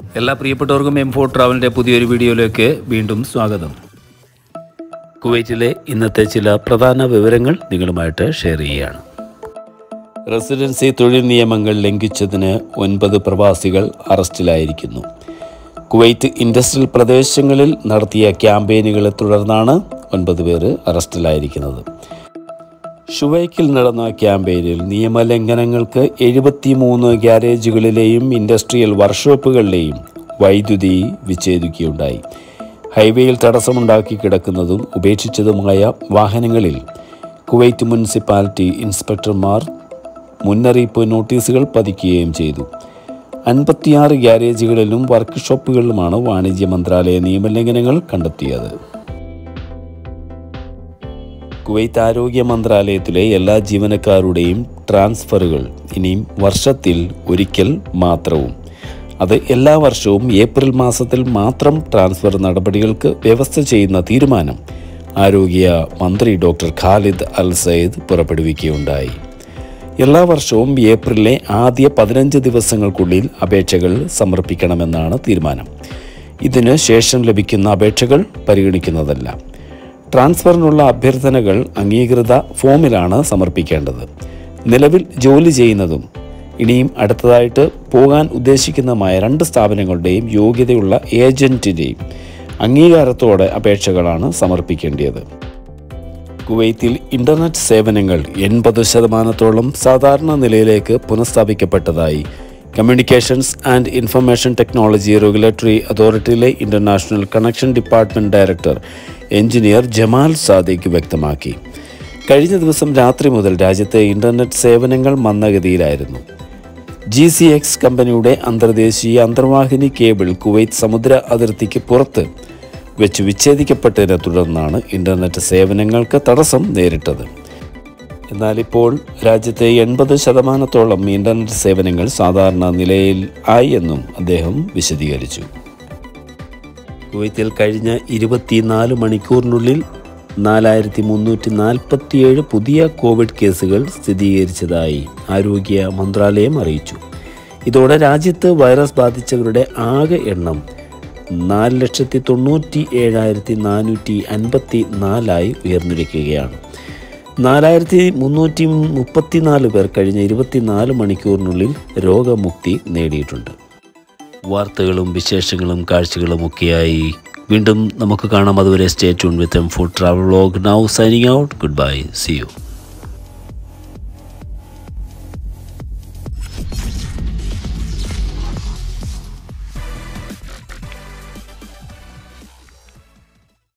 എല്ലാ പ്രിയപ്പെട്ടവർക്കും M four ട്രാവലിൻ്റെ പുതിയൊരു വീഡിയോയിലേക്ക് വീണ്ടും സ്വാഗതം കുവൈറ്റിലെ ഇന്നത്തെ ചില പ്രധാന വിവരങ്ങൾ നിങ്ങളുമായിട്ട് ഷെയർ ചെയ്യുകയാണ് റെസിഡൻസി തൊഴിൽ നിയമങ്ങൾ ലംഘിച്ചതിന് ഒൻപത് പ്രവാസികൾ അറസ്റ്റിലായിരിക്കുന്നു കുവൈറ്റ് ഇൻഡസ്ട്രിയൽ പ്രദേശങ്ങളിൽ നടത്തിയ ക്യാമ്പയിനുകളെ തുടർന്നാണ് ഒൻപത് പേർ അറസ്റ്റിലായിരിക്കുന്നത് ഷുവൈക്കിൽ നടന്ന ക്യാമ്പയിനിൽ നിയമലംഘനങ്ങൾക്ക് എഴുപത്തിമൂന്ന് ഗ്യാരേജുകളിലെയും ഇൻഡസ്ട്രിയൽ വർക്ക്ഷോപ്പുകളിലെയും വൈദ്യുതി വിച്ഛേദിക്കുകയുണ്ടായി ഹൈവേയിൽ തടസ്സമുണ്ടാക്കി കിടക്കുന്നതും ഉപേക്ഷിച്ചതുമായ വാഹനങ്ങളിൽ കുവൈറ്റ് മുനിസിപ്പാലിറ്റി ഇൻസ്പെക്ടർമാർ മുന്നറിയിപ്പ് നോട്ടീസുകൾ പതിക്കുകയും ചെയ്തു അൻപത്തിയാറ് ഗ്യാരേജുകളിലും വർക്ക്ഷോപ്പുകളിലുമാണ് വാണിജ്യ മന്ത്രാലയ നിയമലംഘനങ്ങൾ കണ്ടെത്തിയത് കുവൈത്ത് ആരോഗ്യ മന്ത്രാലയത്തിലെ എല്ലാ ജീവനക്കാരുടെയും ട്രാൻസ്ഫറുകൾ ഇനിയും വർഷത്തിൽ ഒരിക്കൽ മാത്രവും അത് എല്ലാ വർഷവും ഏപ്രിൽ മാസത്തിൽ മാത്രം ട്രാൻസ്ഫർ നടപടികൾക്ക് വ്യവസ്ഥ ചെയ്യുന്ന തീരുമാനം ആരോഗ്യ മന്ത്രി ഡോക്ടർ ഖാലിദ് അൽ സയ്യിദ് പുറപ്പെടുവിക്കുകയുണ്ടായി എല്ലാ വർഷവും ഏപ്രിലിലെ ആദ്യ പതിനഞ്ച് ദിവസങ്ങൾക്കുള്ളിൽ അപേക്ഷകൾ സമർപ്പിക്കണമെന്നാണ് തീരുമാനം ഇതിന് ശേഷം ലഭിക്കുന്ന അപേക്ഷകൾ പരിഗണിക്കുന്നതല്ല ട്രാൻസ്ഫറിനുള്ള അഭ്യർത്ഥനകൾ അംഗീകൃത ഫോമിലാണ് സമർപ്പിക്കേണ്ടത് നിലവിൽ ജോലി ചെയ്യുന്നതും ഇനിയും അടുത്തതായിട്ട് പോകാൻ ഉദ്ദേശിക്കുന്നതുമായ രണ്ട് സ്ഥാപനങ്ങളുടെയും യോഗ്യതയുള്ള ഏജന്റിൻ്റെയും അംഗീകാരത്തോടെ അപേക്ഷകളാണ് സമർപ്പിക്കേണ്ടത് കുവൈത്തിൽ ഇന്റർനെറ്റ് സേവനങ്ങൾ എൺപത് ശതമാനത്തോളം സാധാരണ നിലയിലേക്ക് പുനഃസ്ഥാപിക്കപ്പെട്ടതായി communications and information technology regulatory അതോറിറ്റിയിലെ international connection department director engineer Jamal Sadiq വ്യക്തമാക്കി കഴിഞ്ഞ ദിവസം രാത്രി മുതൽ രാജ്യത്തെ ഇന്റർനെറ്റ് സേവനങ്ങൾ മന്ദഗതിയിലായിരുന്നു ജി സി എക്സ് കമ്പനിയുടെ അന്തർദേശീയ അന്തർവാഹിനി കേബിൾ കുവൈറ്റ് സമുദ്ര അതിർത്തിക്ക് പുറത്ത് വെച്ച് വിച്ഛേദിക്കപ്പെട്ടതിനെ തുടർന്നാണ് ഇന്റർനെറ്റ് സേവനങ്ങൾക്ക് തടസ്സം നേരിട്ടത് എന്നാൽ ഇപ്പോൾ രാജ്യത്തെ എൺപത് ശതമാനത്തോളം ഇന്റർനെറ്റ് സേവനങ്ങൾ സാധാരണ നിലയിൽ ആയി എന്നും അദ്ദേഹം വിശദീകരിച്ചു കുവൈത്തിൽ കഴിഞ്ഞ ഇരുപത്തിനാല് മണിക്കൂറിനുള്ളിൽ നാലായിരത്തി മുന്നൂറ്റി നാൽപ്പത്തിയേഴ് പുതിയ കോവിഡ് കേസുകൾ സ്ഥിരീകരിച്ചതായി ആരോഗ്യ മന്ത്രാലയം അറിയിച്ചു ഇതോടെ രാജ്യത്ത് വൈറസ് ബാധിച്ചവരുടെ ആകെ എണ്ണം നാല് ലക്ഷത്തി തൊണ്ണൂറ്റി ഏഴായിരത്തി നാനൂറ്റി അൻപത്തി നാലായി ഉയർന്നിരിക്കുകയാണ് നാലായിരത്തി മുന്നൂറ്റി മുപ്പത്തിനാല് പേർ കഴിഞ്ഞ ഇരുപത്തിനാല് മണിക്കൂറിനുള്ളിൽ രോഗമുക്തി നേടിയിട്ടുണ്ട് വാർത്തകളും വിശേഷങ്ങളും കാഴ്ചകളും ഒക്കെയായി വീണ്ടും നമുക്ക് കാണാം അതുവരെ stay tune with M food travel vlog now signing out good bye see U